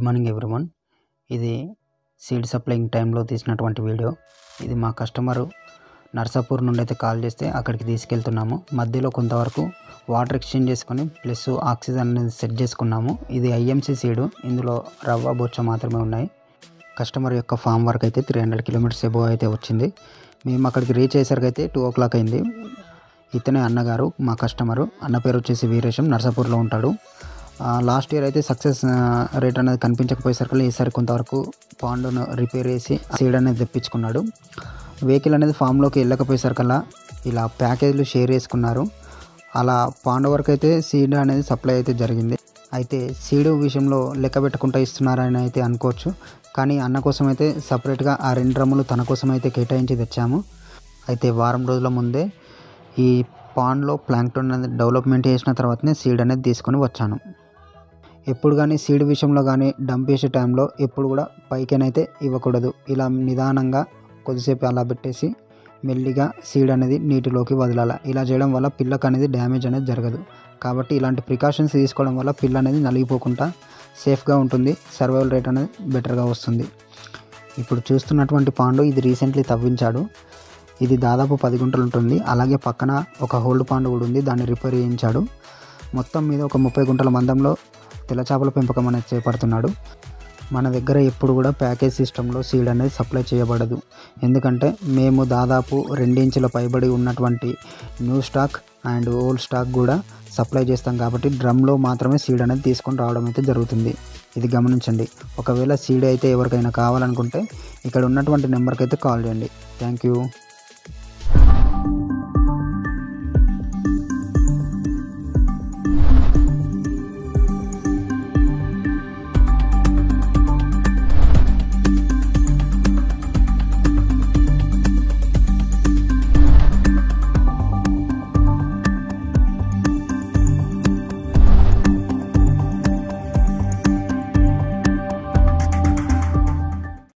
good morning everyone ఇది seed supplying టైంలో తీసినటువంటి వీడియో ఇది మా కస్టమరు నర్సాపూర్ నుండి అయితే కాల్ చేస్తే అక్కడికి తీసుకెళ్తున్నాము మధ్యలో కొంతవరకు వాటర్ ఎక్స్చేంజ్ చేసుకొని ప్లస్ ఆక్సిజన్ అనేది సెట్ చేసుకున్నాము ఇది ఐఎంసీ సీడు ఇందులో రవ్వ బొచ్చ మాత్రమే ఉన్నాయి కస్టమర్ యొక్క ఫామ్ వర్క్ అయితే త్రీ హండ్రెడ్ కిలోమీటర్స్ ఎబో అయితే వచ్చింది మేము అక్కడికి రీచ్ అయ్యేసరికి అయితే టూ ఓ క్లాక్ అయింది ఇతనే అన్నగారు మా కస్టమరు అన్న పేరు వచ్చేసి వీరేశం నర్సాపూర్లో ఉంటాడు లాస్ట్ ఇయర్ అయితే సక్సెస్ రేట్ అనేది కనిపించకపోయేసరికి ఈసారి కొంతవరకు పాండును రిపేర్ చేసి సీడ్ అనేది తెప్పించుకున్నాడు వెహికల్ అనేది ఫామ్లోకి వెళ్ళకపోయేసరికల్లా ఇలా ప్యాకేజీలు షేర్ చేసుకున్నారు అలా పాండు వరకు అయితే సీడ్ అనేది సప్లై అయితే జరిగింది అయితే సీడ్ విషయంలో లెక్క పెట్టుకుంటూ ఇస్తున్నారని అయితే అనుకోవచ్చు కానీ అన్న కోసం అయితే సపరేట్గా ఆ రెండు డ్రమ్ములు తన కోసం అయితే కేటాయించి తెచ్చాము అయితే వారం రోజుల ముందే ఈ పాండ్లో ప్లాంక్టన్ అనేది డెవలప్మెంట్ చేసిన తర్వాతనే సీడ్ అనేది తీసుకొని వచ్చాను ఎప్పుడు కానీ సీడ్ విషయంలో కానీ డంప్ చేసే టైంలో ఎప్పుడు కూడా పైకనైతే ఇవ్వకూడదు ఇలా నిదానంగా కొద్దిసేపు అలా పెట్టేసి మెల్లిగా సీడ్ అనేది నీటిలోకి వదలాలి ఇలా చేయడం వల్ల పిల్లకు అనేది డ్యామేజ్ అనేది జరగదు కాబట్టి ఇలాంటి ప్రికాషన్స్ తీసుకోవడం వల్ల పిల్ల అనేది నలిగిపోకుండా సేఫ్గా ఉంటుంది సర్వైవల్ రేట్ అనేది బెటర్గా వస్తుంది ఇప్పుడు చూస్తున్నటువంటి పాండు ఇది రీసెంట్లీ తవ్వించాడు ఇది దాదాపు పది గుంటలు ఉంటుంది అలాగే పక్కన ఒక హోల్డ్ పాండు కూడా ఉంది దాన్ని రిపేర్ చేయించాడు మొత్తం మీద ఒక ముప్పై గుంటల మందంలో తెల్ల చేపల పెంపకం అనేది చేపడుతున్నాడు మన దగ్గర ఎప్పుడు కూడా ప్యాకేజ్ సిస్టంలో సీడ్ అనేది సప్లై చేయబడదు ఎందుకంటే మేము దాదాపు రెండించుల పైబడి ఉన్నటువంటి new stock and old stock కూడా సప్లై చేస్తాం కాబట్టి డ్రమ్లో మాత్రమే సీడ్ అనేది తీసుకొని రావడం అయితే జరుగుతుంది ఇది గమనించండి ఒకవేళ సీడ్ అయితే ఎవరికైనా కావాలనుకుంటే ఇక్కడ ఉన్నటువంటి నెంబర్కి అయితే కాల్ చేయండి థ్యాంక్ యూ